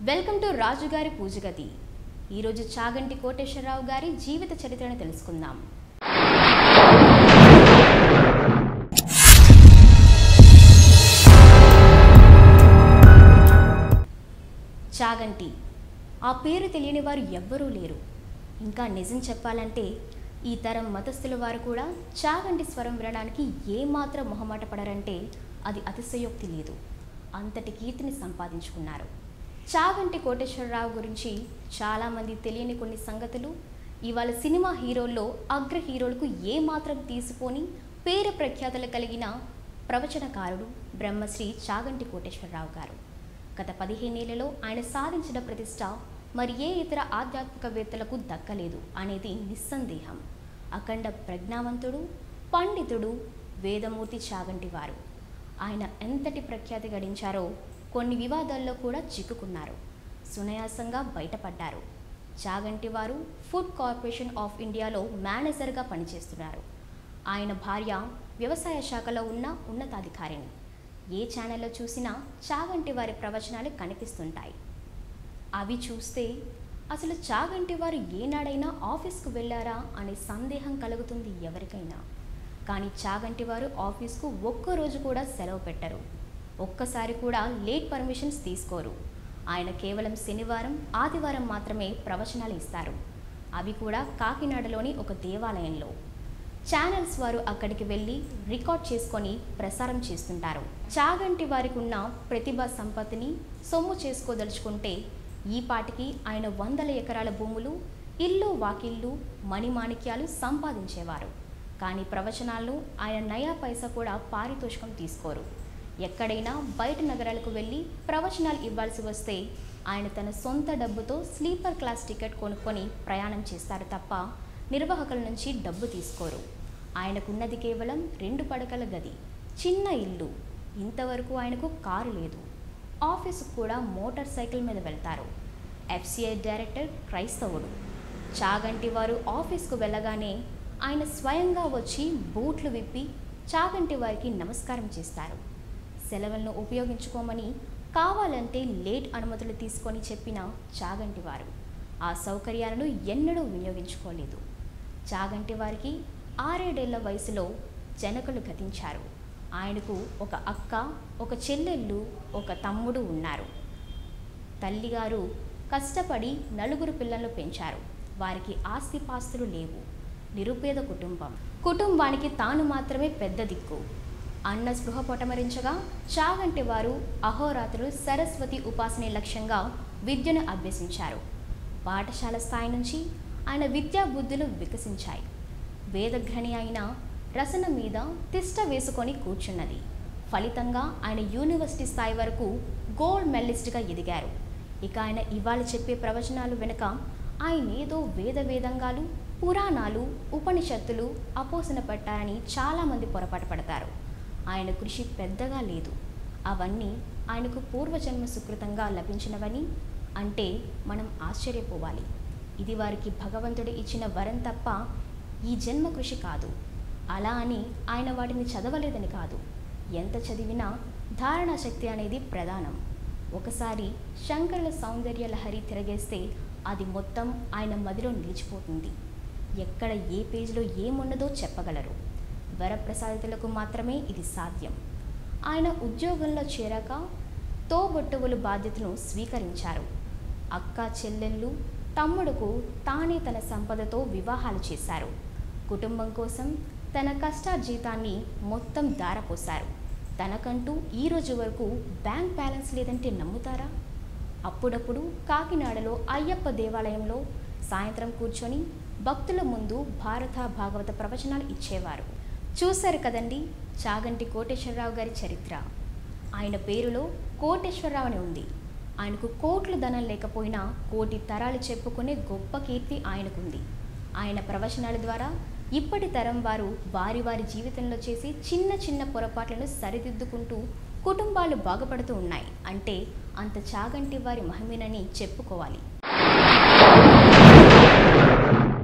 welcome to రాజుగారి పూజగది ఈరోజు చాగంటి కోటేశ్వరరావు గారి జీవిత చరిత్రను తెలుసుకుందాం చాగంటి ఆ పేరు తెలియని వారు ఎవ్వరూ లేరు ఇంకా నిజం చెప్పాలంటే ఈ తరం మతస్థుల వారు కూడా చాగంటి స్వరం వినడానికి ఏమాత్రం మొహమాట పడరంటే అది అతిశయోక్తి లేదు అంతటి కీర్తిని సంపాదించుకున్నారు చాగంటి కోటేశ్వరరావు గురించి చాలామంది తెలియని కొన్ని సంగతులు ఇవాళ సినిమా హీరోల్లో అగ్ర హీరోలకు ఏమాత్రం తీసుకొని పేరు ప్రఖ్యాతలు కలిగిన ప్రవచనకారుడు బ్రహ్మశ్రీ చాగంటి కోటేశ్వరరావు గారు గత పదిహేనేళ్లలో ఆయన సాధించిన ప్రతిష్ట మరి ఏ ఇతర ఆధ్యాత్మికవేత్తలకు దక్కలేదు అనేది నిస్సందేహం అఖండ ప్రజ్ఞావంతుడు పండితుడు వేదమూర్తి చాగంటి వారు ఆయన ఎంతటి ప్రఖ్యాతి గడించారో కొన్ని వివాదాల్లో కూడా చిక్కుకున్నారు సునాయాసంగా బయటపడ్డారు చాగంటి వారు ఫుడ్ కార్పొరేషన్ ఆఫ్ ఇండియాలో మేనేజర్గా పనిచేస్తున్నారు ఆయన భార్య వ్యవసాయ శాఖలో ఉన్న ఉన్నతాధికారిని ఏ ఛానల్లో చూసినా చాగంటి వారి ప్రవచనాలు కనిపిస్తుంటాయి అవి చూస్తే అసలు చాగంటి వారు ఏనాడైనా ఆఫీస్కు వెళ్ళారా అనే సందేహం కలుగుతుంది ఎవరికైనా కానీ చాగంటి వారు ఆఫీస్కు ఒక్కరోజు కూడా సెలవు పెట్టరు ఒక్కసారి కూడా లేట్ పర్మిషన్స్ తీసుకోరు ఆయన కేవలం శనివారం ఆదివారం మాత్రమే ప్రవచనాలు ఇస్తారు అవి కూడా కాకినాడలోని ఒక దేవాలయంలో ఛానల్స్ వారు అక్కడికి వెళ్ళి రికార్డ్ చేసుకొని ప్రసారం చేస్తుంటారు చాగంటి వారికి ఉన్న ప్రతిభా సంపత్తిని సొమ్ము చేసుకోదలుచుకుంటే ఈ పాటికి ఆయన వందల ఎకరాల భూములు ఇల్లు వాకిళ్ళు మణిమాణిక్యాలు సంపాదించేవారు కానీ ప్రవచనాలను ఆయన నయా పైసా కూడా పారితోషికం తీసుకోరు ఎక్కడైనా బయట నగరాలకు వెళ్ళి ప్రవచనాలు ఇవ్వాల్సి వస్తే ఆయన తన సొంత డబ్బుతో స్లీపర్ క్లాస్ టికెట్ కొనుక్కొని ప్రయాణం చేస్తారు తప్ప నిర్వాహకుల నుంచి డబ్బు తీసుకోరు ఆయనకున్నది కేవలం రెండు పడకల గది చిన్న ఇల్లు ఇంతవరకు ఆయనకు కారు లేదు ఆఫీసుకు కూడా మోటార్ సైకిల్ మీద వెళ్తారు ఎఫ్సిఐ డైరెక్టర్ క్రైస్తవుడు చాగంటి వారు ఆఫీస్కు వెళ్ళగానే ఆయన స్వయంగా వచ్చి బూట్లు విప్పి చాగంటి వారికి నమస్కారం చేస్తారు సెలవులను ఉపయోగించుకోమని కావాలంటే లేట్ అనుమతులు తీసుకొని చెప్పిన చాగంటి వారు ఆ సౌకర్యాలను ఎన్నడూ వినియోగించుకోలేదు చాగంటి వారికి ఆరేడేళ్ల వయసులో జనకులు గతించారు ఆయనకు ఒక అక్క ఒక చెల్లెళ్ళు ఒక తమ్ముడు ఉన్నారు తల్లిగారు కష్టపడి నలుగురు పిల్లలను పెంచారు వారికి ఆస్తిపాస్తులు లేవు నిరుపేద కుటుంబం కుటుంబానికి తాను మాత్రమే పెద్ద దిక్కు అన్న స్పృహ పొటమరించగా చాగంటి వారు అహోరాత్రులు సరస్వతి ఉపాసనే లక్ష్యంగా విద్యను అభ్యసించారు పాఠశాల స్థాయి నుంచి ఆయన విద్యా బుద్ధులు వికసించాయి వేదఘ్రణి అయిన రసన మీద తిష్ట వేసుకొని కూర్చున్నది ఫలితంగా ఆయన యూనివర్సిటీ స్థాయి వరకు గోల్డ్ మెడలిస్ట్గా ఎదిగారు ఇక ఆయన ఇవాళ చెప్పే ప్రవచనాలు వెనుక ఆయన ఏదో వేద వేదంగాలు పురాణాలు ఉపనిషత్తులు అపోసన పట్టారని చాలామంది పొరపాటు పడతారు ఆయన కృషి పెద్దగా లేదు అవన్నీ ఆయనకు పూర్వజన్మ సుకృతంగా లభించినవని అంటే మనం ఆశ్చర్యపోవాలి ఇది వారికి భగవంతుడు ఇచ్చిన వరం తప్ప ఈ జన్మ కృషి కాదు అలా అని ఆయన వాటిని చదవలేదని కాదు ఎంత చదివినా ధారణా శక్తి అనేది ప్రధానం ఒకసారి శంకరుల సౌందర్య లహరి తిరగేస్తే అది మొత్తం ఆయన మదిలో నిలిచిపోతుంది ఎక్కడ ఏ పేజీలో ఏమున్నదో చెప్పగలరు వరప్రసాదితులకు మాత్రమే ఇది సాధ్యం ఆయన ఉద్యోగంలో చేరాక తోబొట్టువులు బాధ్యతను స్వీకరించారు అక్క చెల్లెళ్ళు తమ్ముడుకు తానే తన సంపదతో వివాహాలు చేశారు కుటుంబం కోసం తన కష్టార్జీతాన్ని మొత్తం దారపోశారు తనకంటూ ఈ రోజు వరకు బ్యాంక్ బ్యాలెన్స్ లేదంటే నమ్ముతారా అప్పుడప్పుడు కాకినాడలో అయ్యప్ప దేవాలయంలో సాయంత్రం కూర్చొని భక్తుల ముందు భారత భాగవత ప్రవచనాలు ఇచ్చేవారు చూశారు కదండి చాగంటి కోటేశ్వరరావు గారి చరిత్ర ఆయన పేరులో కోటేశ్వరరావు అని ఉంది ఆయనకు కోట్ల ధనం లేకపోయినా కోటి తరాలు చెప్పుకునే గొప్ప కీర్తి ఆయనకుంది ఆయన ప్రవచనాల ద్వారా ఇప్పటి తరం వారు వారి వారి జీవితంలో చేసి చిన్న చిన్న పొరపాట్లను సరిదిద్దుకుంటూ కుటుంబాలు బాగుపడుతూ ఉన్నాయి అంటే అంత చాగంటి వారి మహిమేనని చెప్పుకోవాలి